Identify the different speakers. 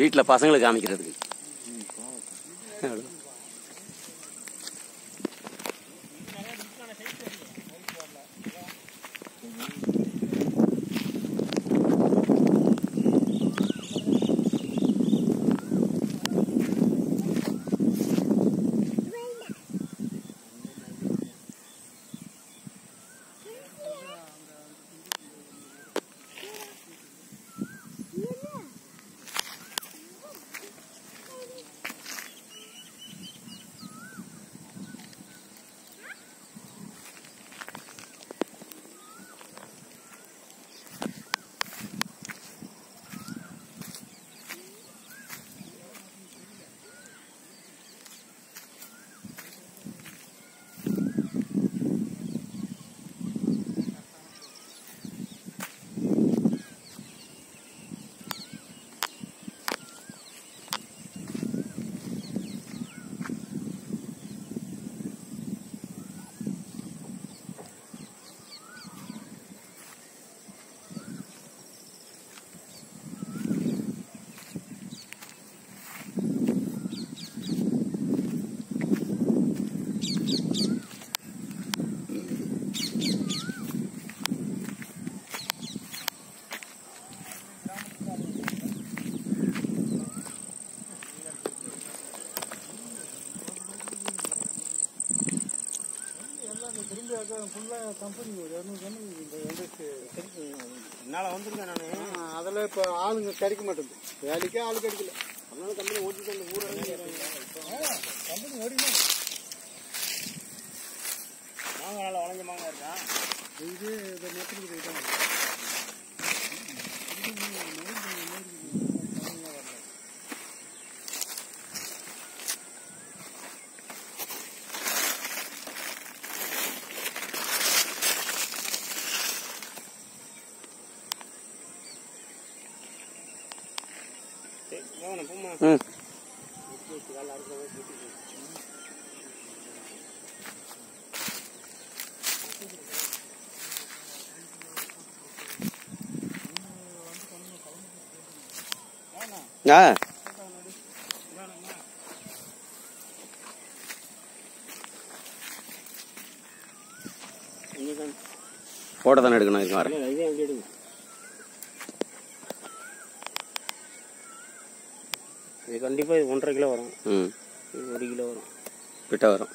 Speaker 1: வீட்டில் பசங்களுக்கு காமிக்கிறதுக்கு அவ்வளோ.
Speaker 2: என்னால் வந்திருக்கேன் நான்
Speaker 3: அதில் இப்போ ஆளுங்க கிடைக்க மாட்டேங்குது வேலைக்கே ஆள் கிடைக்கல
Speaker 2: அதனால கம்பெனி ஓட்டிட்டு அந்த ஊரை
Speaker 3: கம்பெனி ஓடினா
Speaker 2: மாங்காய் நல்லா வளைஞ்ச மாங்காய் இருக்கா
Speaker 3: இது இதை நெத்திரிக்கு போயிட்டாங்க
Speaker 2: சரி போகணும் போமா
Speaker 1: ம்
Speaker 2: வேலை இருக்கிற
Speaker 1: ஆ
Speaker 2: இங்கே தான்
Speaker 1: ஃபோட்டோ தானே எடுக்கணும் இருக்கு வரேன்
Speaker 2: இல்லை இதே எப்படி எடுங்க இது கண்டிப்பாக இது ஒன்றரை கிலோ வரும்
Speaker 1: ம்
Speaker 2: இது ஒரு கிலோ வரும்
Speaker 1: கிட்ட வரும்